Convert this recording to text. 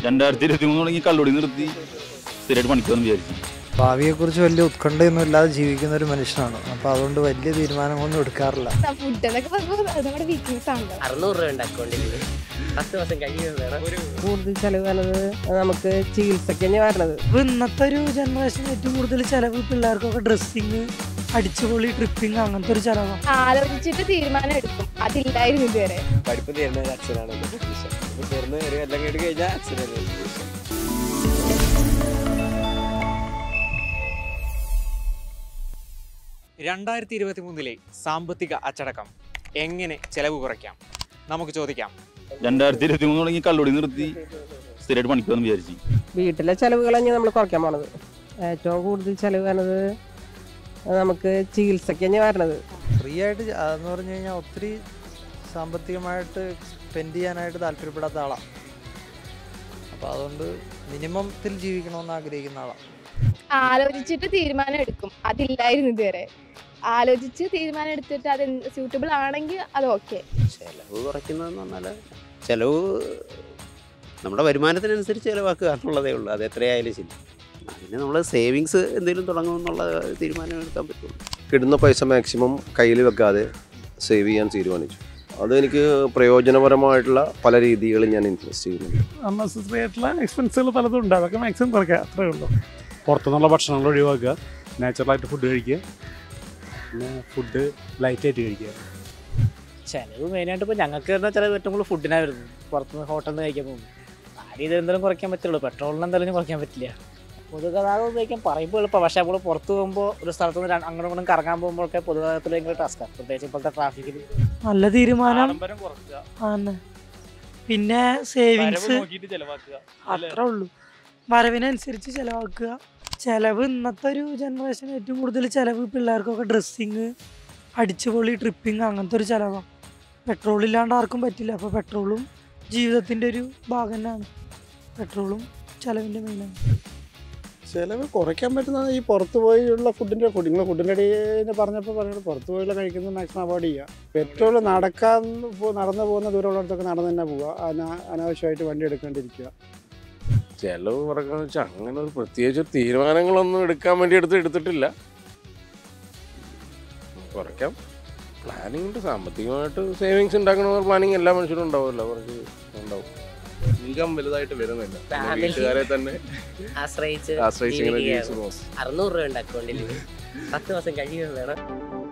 രണ്ടായിരത്തി ഇരുപത്തി മൂന്ന് തുടങ്ങി കള്ളുടി നിർത്തി സ്ഥിരമായിട്ട് പണിക്കുമെന്ന് വിചാരിച്ചു ഭാവിയെക്കുറിച്ച് വലിയ ഉത്കണ്ഠയൊന്നും ഇല്ലാതെ ജീവിക്കുന്ന ഒരു മനുഷ്യനാണ് അപ്പോൾ അതുകൊണ്ട് വലിയ തീരുമാനങ്ങളൊന്നും എടുക്കാറില്ല ഫുഡ് എന്നൊക്കെ പറയുമ്പോൾ അത് നമ്മുടെ വീക്ക്നെസ് ആണല്ലോ അറുന്നൂറ് രൂപ ഉണ്ട് അക്കൗണ്ടിൽ പത്ത് ദിവസം കഴിയുന്നത് വേണം കൂടുതൽ ചെലവ് വന്നത് നമുക്ക് ചികിത്സയ്ക്ക് തന്നെ വരണത് ഇപ്പൊ ഇന്നത്തെ ഒരു ജനറേഷൻ ഏറ്റവും കൂടുതൽ ചെലവ് പിള്ളേർക്കൊക്കെ ഡ്രസ്സിങ് അടിച്ചുപൊളി ട്രിപ്പിംഗ് അങ്ങനത്തെ ഒരു ചെലവാണ് ആലോചിച്ചിട്ട് തീരുമാനം എടുക്കും അതില്ലായിരുന്നു ഇതുവരെ പഠിപ്പ് തീരുന്ന അച്ഛനാണ് എൻ്റെ ഉദ്ദേശം ഇത് തീർന്ന് ഒരു കൊല്ലം കേട്ട് കഴിഞ്ഞാൽ അച്ഛനല്ലേ ഉദ്ദേശം രണ്ടായിരത്തി ഇരുപത്തി മൂന്നിലെ സാമ്പത്തിക അച്ചടക്കം എങ്ങനെ ചെലവ് കുറയ്ക്കാം നമുക്ക് ചോദിക്കാം രണ്ടായിരത്തി ഇരുപത്തി മൂന്ന് തുടങ്ങി കള്ളുടി നിർത്തി സ്ഥിരമായിട്ട് പണിക്കുമെന്ന് വിചാരിച്ചു വീട്ടിലെ ചെലവുകൾ തന്നെയാണ് നമ്മൾ കുറയ്ക്കാൻ പോണത് ഏറ്റവും കൂടുതൽ ചെലവ് വരണത് നമുക്ക് ചികിത്സയ്ക്ക് തന്നെ വരണത് ഫ്രീ ആയിട്ട് ജ- അതെന്ന് പറഞ്ഞു കഴിഞ്ഞാൽ ഒത്തിരി സാമ്പത്തികമായിട്ട് സ്പെൻഡ് ചെയ്യാനായിട്ട് താല്പര്യപ്പെടാത്ത ആളാണ് അപ്പോൾ അതുകൊണ്ട് മിനിമത്തിൽ ജീവിക്കണമെന്ന് ആഗ്രഹിക്കുന്ന ആളാണ് ആലോചിച്ചിട്ട് തീരുമാനം എടുക്കും അതില്ലായിരുന്നു ഇതുവരെ ആലോചിച്ച് തീരുമാനം എടുത്തിട്ട് അത് സ്യൂട്ടബിൾ ആണെങ്കിൽ അത് ഓക്കെ ചിലവ് കുറയ്ക്കുന്നതെന്ന് പറഞ്ഞാൽ ചിലവ് നമ്മുടെ വരുമാനത്തിനനുസരിച്ച് ചിലവാക്കുക എന്നുള്ളതേ ഉള്ളൂ അത് എത്രയായാലും ശരി അതിന് നമ്മൾ സേവിങ്സ് എന്തെങ്കിലും തുടങ്ങുമെന്നുള്ള തീരുമാനം എടുക്കാൻ പറ്റുള്ളൂ കിട്ടുന്ന പൈസ മാക്സിമം കയ്യിൽ വെക്കാതെ സേവ് ചെയ്യാൻ തീരുമാനിച്ചു അതെനിക്ക് പ്രയോജനപരമായിട്ടുള്ള പല രീതികളും ഞാൻ ഇൻവെസ്റ്റ് ചെയ്യുന്നുണ്ട് അൺനെസസറി ആയിട്ടുള്ള എക്സ്പെൻസുകൾ പലതും ഉണ്ട് അതൊക്കെ മാക്സിമം കുറയ്ക്കുക അത്രേ ഉള്ളൂ പുറത്തുനിന്നുള്ള ഭക്ഷണങ്ങൾ ഒഴിവാക്കുക നാച്ചുറലായിട്ട് ഫുഡ് കഴിക്കുക പിന്നെ ഫുഡ് ലൈറ്റായിട്ട് കഴിക്കുക ചിലവ് മെയിനായിട്ട് ഇപ്പോൾ ഞങ്ങൾക്ക് വരുന്ന ചിലവ് ഏറ്റവും കൂടുതൽ ഫുഡിനാണ് വരുന്നത് പുറത്തുനിന്ന് ഹോട്ടലിൽ നിന്ന് കഴിക്കാൻ പോകുമ്പോൾ ആ രീതി എന്തായാലും കുറയ്ക്കാൻ പറ്റുള്ളൂ പെട്രോളിന് എന്തായാലും കുറയ്ക്കാൻ പറ്റില്ല പൊതുഗതാഗതം ഉപയോഗിക്കാൻ പറയുമ്പോൾ എളുപ്പം പക്ഷേ നമ്മൾ പുറത്ത് പോകുമ്പോൾ ഒരു സ്ഥലത്ത് നിന്ന് ര- അങ്ങോട്ടും ഇങ്ങോട്ടും കറങ്ങാൻ പോകുമ്പോഴൊക്കെ പൊതുഗതാഗതത്തിൽ ഭയങ്കര ടാസ്ക്കാണ് പ്രത്യേകിച്ച് ഇപ്പോഴത്തെ ട്രാഫിക്കിൽ നല്ല തീരുമാനം ആഡംബരം കുറയ്ക്കുക ആണ് പിന്നെ സേവിങ്സ് വരവ് നോക്കിയിട്ട് ചെലവാക്കുക അത്രേ ഉള്ളൂ വരവിനനുസരിച്ച് ചെലവാക്കുക ചെലവ് ഇന്നത്തെ ഒരു ജനറേഷൻ ഏറ്റവും കൂടുതൽ ചെലവ് പിള്ളേർക്കൊക്കെ ഡ്രസ്സിങ് അടിച്ചുപൊളി ട്രിപ്പിംഗ് അങ്ങനത്തെ ഒരു ചെലവാണ് പെട്രോൾ ഇല്ലാണ്ട് ആർക്കും പറ്റില്ല അപ്പോൾ പെട്രോളും ജീവിതത്തിൻ്റെ ഒരു ഭാഗം തന്നെയാണ് പെട്രോളും ചെലവിൻ്റെ മെയിനാണ് ചിലവ് കുറയ്ക്കാൻ പറ്റുന്നത് ഈ പുറത്ത് പോയുള്ള ഫുഡിൻ്റെ ഫുഡ് നിങ്ങൾ ഫുഡിൻ്റെ ഇടയിൽ പറഞ്ഞപ്പോൾ പറഞ്ഞത് പുറത്ത് പോയുള്ള കഴിക്കുന്നത് മാക്സിമം അവോയ്ഡ് ചെയ്യുക പെട്രോൾ നടക്കാൻ പോ- നടന്നു പോകുന്ന ദൂരമുള്ളിടത്തൊക്കെ നടന്നു തന്നെ പോവുക അനാ- അനാവശ്യമായിട്ട് വണ്ടി എടുക്കാണ്ടിരിക്കുക ചെലവ് കുറയ്ക്കാന്ന് വെച്ചാൽ അങ്ങനെ ഒരു പ്രത്യേകിച്ച് തീരുമാനങ്ങളൊന്നും എടുക്കാൻ വേണ്ടി എടുത്ത് എടുത്തിട്ടില്ല കുറയ്ക്കാം പ്ലാനിങ് ഉണ്ട് സാമ്പത്തികമായിട്ട് സേവിങ്സ് ഉണ്ടാക്കണമെന്ന പ്ലാനിങ് എല്ലാ മനുഷ്യരും ഉണ്ടാവുമല്ലോ കുറച്ച് ഉണ്ടാവും ഇൻകം വലുതായിട്ട് വരുന്നില്ല പിന്നെ Family. വീട്ടുകാരെ തന്നെ ആശ്രയിച്ച് ആശ്രയിച്ച് ഇങ്ങനെ ജീവിക്കുകയാണ്. ജീവിച്ചു പോകും അറുന്നൂറ് രൂപ ഉണ്ട് അക്കൗണ്ടിൽ പത്ത് ദിവസം കഴിയുന്നത് വേണം